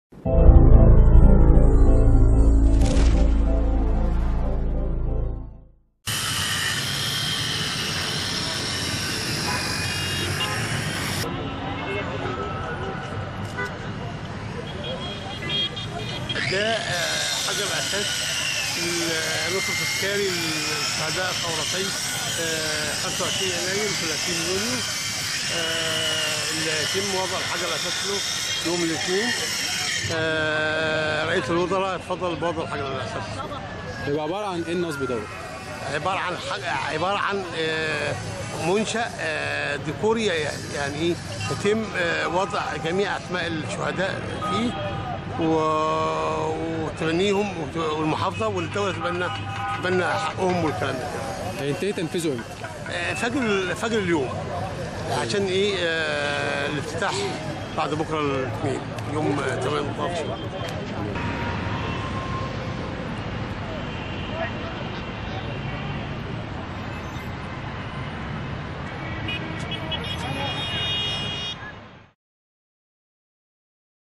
ده آه، حجر اساس النصر التذكاري للشهداء ثورتي آه، 25 يناير و 30 يونيو آه، اللي يتم وضع الحجر الاساس له يوم الاثنين آه، رئيس الوزراء اتفضل بوضع الحجر الاساس يبقى عباره عن ايه النصب دوت عباره عن حاجه عباره عن آه، منشا آه، ديكوري يعني ايه يتم آه، وضع جميع اسماء الشهداء فيه و- وتبنيهم وت- والمحافظه والدوله تبنى تبنى حقهم والكلام ده هينتهي تنفيذه امتى؟ آه، فجر فجر اليوم عشان ايه آه، الافتتاح بعد بكره الاثنين يوم 8 13